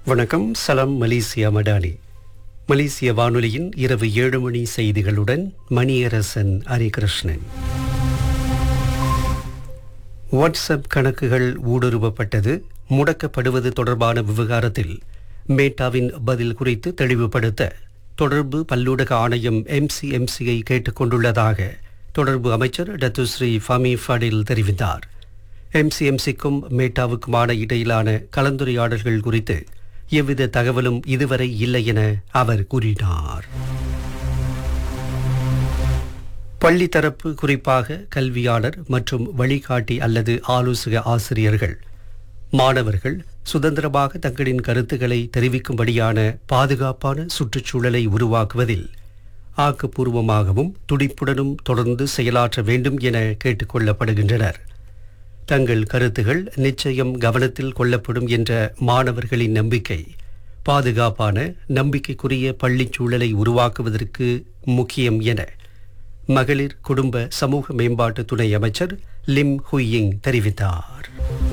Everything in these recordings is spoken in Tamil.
வணக்கம் சலாம் மலேசியா மடானி மலேசிய வானொலியின் இரவு ஏழு மணி செய்திகளுடன் மணியரசன் ஹரிகிருஷ்ணன் வாட்ஸ்அப் கணக்குகள் ஊடுருவப்பட்டது முடக்கப்படுவது தொடர்பான விவகாரத்தில் மேட்டாவின் பதில் குறித்து தெளிவுபடுத்த தொடர்பு பல்லூடக ஆணையம் எம்சிஎம்சியை கேட்டுக்கொண்டுள்ளதாக தொடர்பு அமைச்சர் டத்துஸ்ரீ ஃபமி ஃபடில் தெரிவித்தார் எம்சிஎம்சிக்கும் மேட்டாவுக்குமான இடையிலான கலந்துரையாடல்கள் குறித்து எவ்வித தகவலும் இதுவரை இல்லை என அவர் கூறினார் பள்ளி தரப்பு குறிப்பாக கல்வியாளர் மற்றும் வழிகாட்டி அல்லது ஆலோசக ஆசிரியர்கள் மாணவர்கள் சுதந்திரமாக தங்களின் கருத்துக்களை தெரிவிக்கும்படியான பாதுகாப்பான சுற்றுச்சூழலை உருவாக்குவதில் ஆக்கப்பூர்வமாகவும் துடிப்புடனும் தொடர்ந்து செயலாற்ற வேண்டும் என கேட்டுக்கொள்ளப்படுகின்றனர் தங்கள் கருத்துகள் நிச்சயம் கவனத்தில் கொள்ளப்படும் என்ற மாணவர்களின் நம்பிக்கை பாதுகாப்பான நம்பிக்கைக்குரிய பள்ளிச் சூழலை உருவாக்குவதற்கு முக்கியம் என மகளிர் குடும்ப சமூக மேம்பாட்டு துணை அமைச்சர் லிம் ஹுயிங் தெரிவித்தார்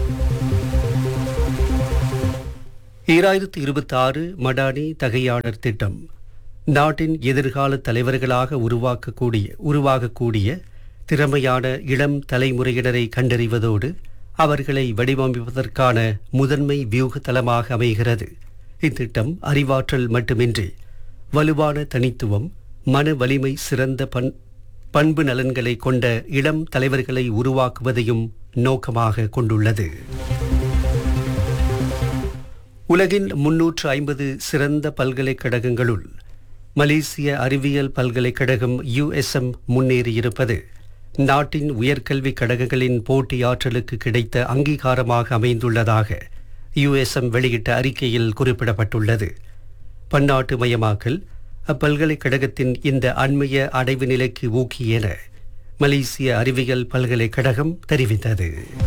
ஈராயிரத்து இருபத்தி ஆறு மடானி தகையாளர் திட்டம் நாட்டின் எதிர்கால தலைவர்களாக உருவாக்கக்கூடிய உருவாகக்கூடிய திறமையான இளம் தலைமுறையினரை கண்டறிவதோடு அவர்களை வடிவமைப்பதற்கான முதன்மை வியூக தளமாக அமைகிறது இத்திட்டம் அறிவாற்றல் மட்டுமின்றி வலுவான தனித்துவம் மன வலிமை சிறந்த பண் பண்பு நலன்களை கொண்ட இளம் தலைவர்களை உருவாக்குவதையும் நோக்கமாக கொண்டுள்ளது உலகின் முன்னூற்று ஐம்பது சிறந்த பல்கலைக்கழகங்களுள் மலேசிய அறிவியல் பல்கலைக்கழகம் யுஎஸ்எம் முன்னேறியிருப்பது நாட்டின் உயர்கல்விக் கழகங்களின் போட்டியாற்றலுக்கு கிடைத்த அங்கீகாரமாக அமைந்துள்ளதாக யுஎஸ்எம் வெளியிட்ட அறிக்கையில் குறிப்பிடப்பட்டுள்ளது பன்னாட்டு மயமாக்கல் அப்பல்கலைக்கழகத்தின் இந்த அண்மைய அடைவு நிலைக்கு ஊக்கியென மலேசிய அறிவியல் பல்கலைக்கழகம் தெரிவித்தது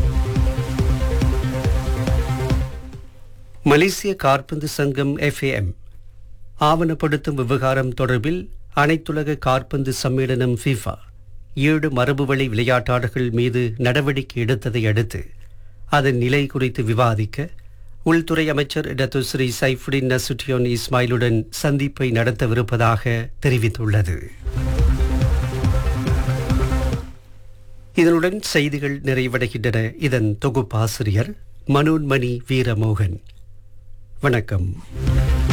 மலேசிய காற்பந்து சங்கம் எஃப்ஏஎம் ஆவணப்படுத்தும் விவகாரம் தொடர்பில் அனைத்துலக காற்பந்து சம்மேளனம் ஃபிஃபா ஏழு மரபுவழி விளையாட்டாளர்கள் மீது நடவடிக்கை எடுத்ததை அடுத்து அதன் நிலை குறித்து விவாதிக்க உள்துறை அமைச்சர் டத்துஸ்ரீ சைஃபுடின் நசுட்டியோன் இஸ்மாயிலுடன் சந்திப்பை நடத்தவிருப்பதாக தெரிவித்துள்ளது இதனுடன் செய்திகள் நிறைவடைகின்றன இதன் தொகுப்பாசிரியர் மனோன்மணி வீரமோகன் வணக்கம்